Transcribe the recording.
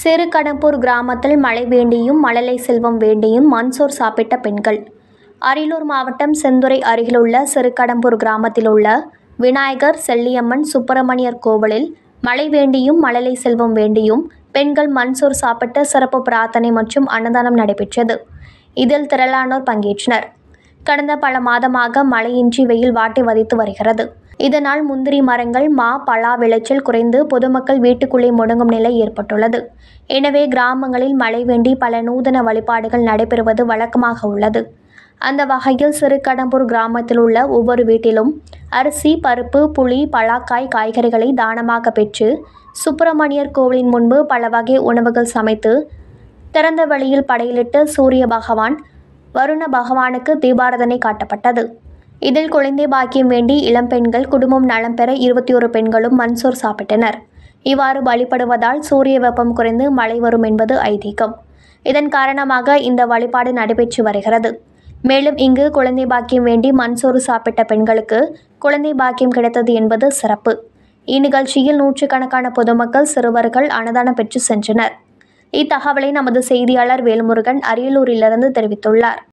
சிறு கடம்பூர் கிராமத்தில் மழை வேண்டியும் மழலை செல்வம் வேண்டியும் மண்சோர் சாப்பிட்ட பெண்கள் அரியலூர் மாவட்டம் செந்துறை அருகிலுள்ள சிறுகடம்பூர் கிராமத்தில் உள்ள விநாயகர் செல்லியம்மன் சுப்பிரமணியர் கோவிலில் மழை வேண்டியும் மழலை செல்வம் வேண்டியும் பெண்கள் மண்சோர் சாப்பிட்ட சிறப்பு பிரார்த்தனை மற்றும் அன்னதானம் நடைபெற்றது இதில் திரளானோர் பங்கேற்றனர் கடந்த பல மாதமாக மழையின்றி வெயில் வாட்டி வதைத்து வருகிறது இதனால் முந்திரி மரங்கள் மா பலா விளைச்சல் குறைந்து பொதுமக்கள் வீட்டுக்குள்ளே முடங்கும் நிலை ஏற்பட்டுள்ளது எனவே கிராமங்களில் மழை வேண்டி பல நூதன வழிபாடுகள் நடைபெறுவது வழக்கமாக உள்ளது அந்த வகையில் சிறுகடம்பூர் கிராமத்தில் உள்ள ஒவ்வொரு வீட்டிலும் அரிசி பருப்பு புளி பலாக்காய் காய்கறிகளை தானமாக பெற்று சுப்பிரமணியர் கோவிலின் முன்பு பல வகை உணவுகள் சமைத்து திறந்த வெளியில் படையிலிட்டு சூரிய பகவான் வருண பகவானுக்கு தீபாரதனை காட்டப்பட்டது இதில் குழந்தை பாக்கியம் வேண்டி இளம்பெண்கள் குடும்பம் நலம் பெற இருபத்தி ஒரு பெண்களும் மண்சோர் சாப்பிட்டனர் இவ்வாறு வழிபடுவதால் சூரிய வெப்பம் குறைந்து மழை வரும் என்பது ஐதீகம் இதன் காரணமாக இந்த வழிபாடு நடைபெற்று வருகிறது மேலும் இங்கு குழந்தை பாக்கியம் வேண்டி மண்சோறு சாப்பிட்ட பெண்களுக்கு குழந்தை பாக்கியம் கிடைத்தது என்பது சிறப்பு இந்நிகழ்ச்சியில் நூற்றுக்கணக்கான பொதுமக்கள் சிறுவர்கள் அன்னதானம் பெற்று சென்றனர் இத்தகவலை நமது செய்தியாளர் வேல்முருகன் அரியலூரிலிருந்து தெரிவித்துள்ளார்